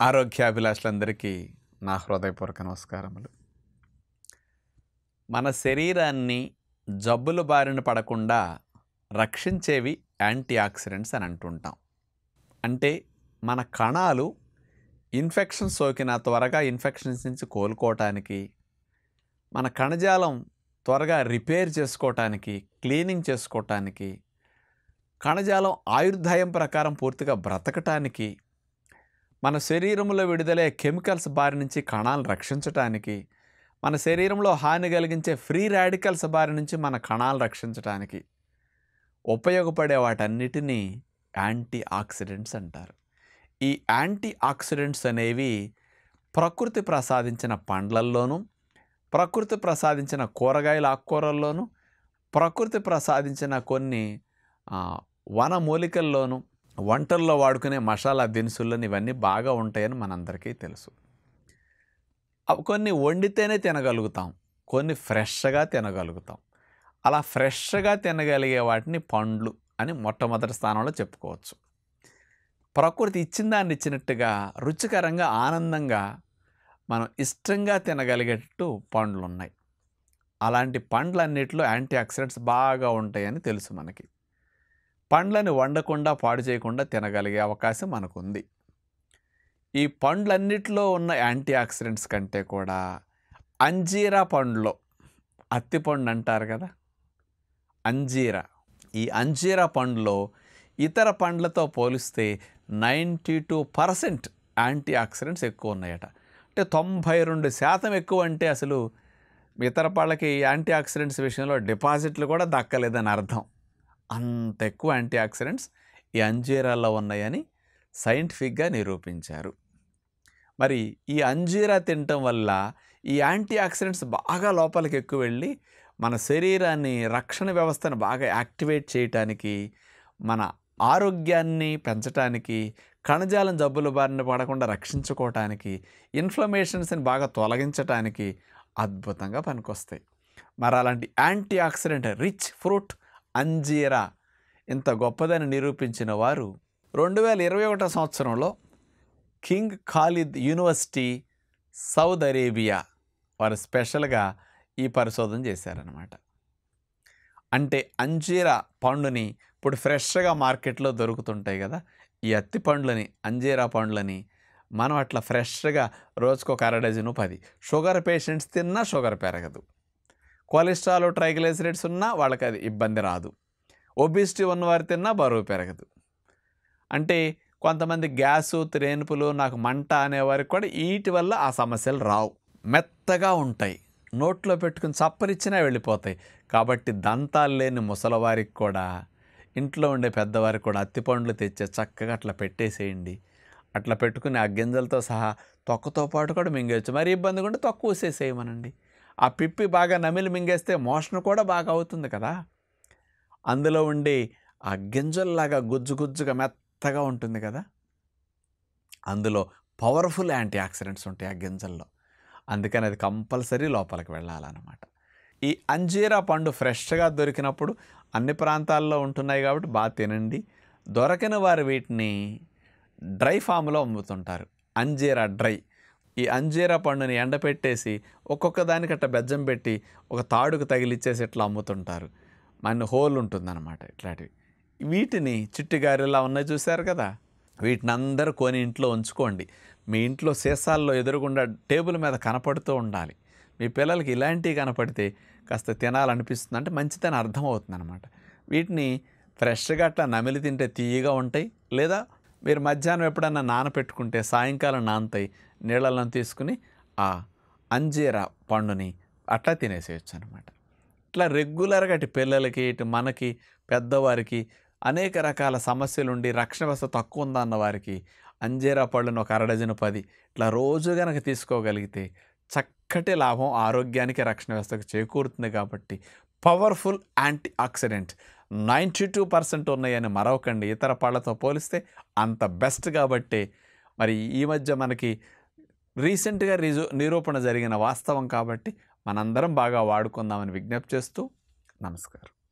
ఆరోగ్యాభిలాషులందరికీ నా హృదయపూర్వక నమస్కారములు మన శరీరాన్ని జబ్బుల బారిన పడకుండా రక్షించేవి యాంటీ ఆక్సిడెంట్స్ అని అంటుంటాం అంటే మన కణాలు ఇన్ఫెక్షన్ సోకిన త్వరగా ఇన్ఫెక్షన్స్ నుంచి కోలుకోవటానికి మన కణజాలం త్వరగా రిపేర్ చేసుకోవటానికి క్లీనింగ్ చేసుకోవటానికి కణజాలం ఆయుర్దాయం ప్రకారం పూర్తిగా బ్రతకటానికి మన శరీరంలో విడుదలయ్యే కెమికల్స్ బారి నుంచి కణాలను రక్షించటానికి మన శరీరంలో హాని కలిగించే ఫ్రీ రాడికల్స్ బారి నుంచి మన కణాలను రక్షించటానికి ఉపయోగపడే వాటన్నిటినీ యాంటీ ఆక్సిడెంట్స్ అంటారు ఈ యాంటీ ఆక్సిడెంట్స్ అనేవి ప్రకృతి ప్రసాదించిన పండ్లల్లోనూ ప్రకృతి ప్రసాదించిన కూరగాయల ఆకుకూరల్లోనూ ప్రకృతి ప్రసాదించిన కొన్ని ఆ, వన మూలికల్లోనూ వంటల్లో వాడుకునే మసాలా దినుసుల్లోని ఇవన్నీ బాగా ఉంటాయని మనందరికీ తెలుసు అవి కొన్ని వండితేనే తినగలుగుతాం కొన్ని ఫ్రెష్గా తినగలుగుతాం అలా ఫ్రెష్గా తినగలిగే వాటిని పండ్లు అని మొట్టమొదటి స్థానంలో చెప్పుకోవచ్చు ప్రకృతి ఇచ్చిన దాన్ని ఇచ్చినట్టుగా రుచికరంగా ఆనందంగా మనం ఇష్టంగా తినగలిగేటట్టు పండ్లు ఉన్నాయి అలాంటి పండ్లన్నిటిలో యాంటీ ఆక్సిడెంట్స్ బాగా ఉంటాయని తెలుసు మనకి పండ్లను వండకుండా పాడు చేయకుండా తినగలిగే అవకాశం మనకుంది ఈ పండ్లన్నిటిలో ఉన్న యాంటీ ఆక్సిడెంట్స్ కంటే కూడా అంజీరా పండులో అత్తిపండు అంటారు కదా అంజీరా ఈ అంజీరా పండులో ఇతర పండ్లతో పోలిస్తే ninety two percent anti oxidants ఎక్కువ ఉన్నాయట అంటే తొంభై రెండు శాతం ఎక్కువ అంటే అసలు ఇతర పళ్ళకి యాంటీ ఆక్సిడెంట్స్ విషయంలో డిపాజిట్లు కూడా దక్కలేదని అర్థం అంత ఎక్కువ యాంటీ ఆక్సిడెంట్స్ ఈ అంజీరాల్లో ఉన్నాయని సైంటిఫిక్గా నిరూపించారు మరి ఈ అంజీరా తినటం వల్ల ఈ యాంటీ ఆక్సిడెంట్స్ బాగా లోపలికి ఎక్కువ వెళ్ళి మన శరీరాన్ని రక్షణ వ్యవస్థను బాగా యాక్టివేట్ చేయటానికి మన ఆరోగ్యాన్ని పెంచటానికి కణజాలం జబ్బుల బారిన పడకుండా రక్షించుకోవటానికి ఇన్ఫ్లమేషన్స్ని బాగా తొలగించటానికి అద్భుతంగా పనికొస్తాయి మరి అలాంటి యాంటీ ఆక్సిడెంట్ రిచ్ ఫ్రూట్ అంజీరా ఇంత గొప్పదని నిరూపించిన వారు రెండు వేల ఇరవై ఒకటో సంవత్సరంలో king Khalid university Saud Arabia వారు స్పెషల్గా ఈ పరిశోధన చేశారనమాట అంటే అంజీరా పండుని ఇప్పుడు ఫ్రెష్గా మార్కెట్లో దొరుకుతుంటాయి కదా ఈ అత్తి పండ్లని అంజీరా పండ్లని మనం అట్లా ఫ్రెష్గా రోజుకు ఒక అర డజను పది షుగర్ పేషెంట్స్ తిన్నా షుగర్ పెరగదు కొలెస్ట్రాల్ ట్రైగ్లైసరైడ్స్ ఉన్నా వాళ్ళకి అది ఇబ్బంది రాదు ఒబిసిటీ ఉన్నవారు తిన్నా బరువు పెరగదు అంటే కొంతమంది గ్యాసు త్రేనుపులు నాకు మంట అనేవారికి కూడా వీటి వల్ల ఆ సమస్యలు రావు మెత్తగా ఉంటాయి నోట్లో పెట్టుకుని చప్పరిచ్చినా వెళ్ళిపోతాయి కాబట్టి దంతాలు లేని ముసలవారికి కూడా ఇంట్లో ఉండే పెద్దవారికి కూడా అత్తిపండ్లు తెచ్చే చక్కగా అట్లా పెట్టేసేయండి అట్లా పెట్టుకుని ఆ గింజలతో సహా తొక్కతో పాటు కూడా మింగేయచ్చు మరి ఇబ్బంది ఉంటే తొక్క ఊసేసేయమనండి ఆ పిప్పి బాగా నమిలి మింగేస్తే మోషన్ కూడా బాగా అవుతుంది కదా అందులో ఉండే ఆ గింజల్లాగా గుజ్జు గుజ్జుగా మెత్తగా ఉంటుంది కదా అందులో పవర్ఫుల్ యాంటీ ఆక్సిడెంట్స్ ఉంటాయి ఆ గింజల్లో అందుకని అది కంపల్సరీ లోపలికి వెళ్ళాలన్నమాట ఈ అంజీరా పండు ఫ్రెష్గా దొరికినప్పుడు అన్ని ప్రాంతాల్లో ఉంటున్నాయి కాబట్టి బాగా తినండి దొరకని వారు వీటిని డ్రై ఫామ్లో అమ్ముతుంటారు అంజీరా డ్రై ఈ అంజీరా పండుని ఎండపెట్టేసి ఒక్కొక్క దానికి అట్ట బెజ్జం పెట్టి ఒక తాడుకు తగిలిచ్చేసి ఇట్లా అమ్ముతుంటారు మన హోల్ ఉంటుందన్నమాట ఇట్లాంటివి వీటిని చిట్టిగారిలా ఉన్నాయి చూశారు కదా వీటిని అందరూ కొని ఇంట్లో ఉంచుకోండి మీ ఇంట్లో సీసాల్లో ఎదురుగుండా టేబుల్ మీద కనపడుతూ ఉండాలి మీ పిల్లలకి ఇలాంటివి కనపడితే కాస్త తినాలనిపిస్తుంది అంటే మంచిదని అర్థమవుతుంది అనమాట వీటిని ఫ్రెష్గా అట్లా నమిలి తింటే తీయగా ఉంటాయి లేదా మీరు మధ్యాహ్నం ఎప్పుడన్నా నానపెట్టుకుంటే సాయంకాలం నానతాయి నీళ్ళల్లో తీసుకుని ఆ అంజీరా పండుని అట్లా తినేసేయచ్చు అనమాట ఇట్లా రెగ్యులర్గా ఇటు పిల్లలకి ఇటు మనకి పెద్దవారికి అనేక రకాల సమస్యలు ఉండి రక్షణ వ్యవస్థ తక్కువ ఉందన్న వారికి అంజీరా పళ్ళను ఒక అరడజను పది ఇట్లా రోజు గనక తీసుకోగలిగితే చక్కటి లాభం ఆరోగ్యానికి రక్షణ వ్యవస్థకు చేకూరుతుంది కాబట్టి powerful anti oxidant ninety two percent ఉన్నాయని మరవకండి ఇతర పళ్ళతో పోలిస్తే అంత బెస్ట్ కాబట్టి మరి ఈ మధ్య మనకి రీసెంట్గా రిజు నిరూపణ జరిగిన వాస్తవం కాబట్టి మనందరం బాగా వాడుకుందామని విజ్ఞప్తి చేస్తూ నమస్కారం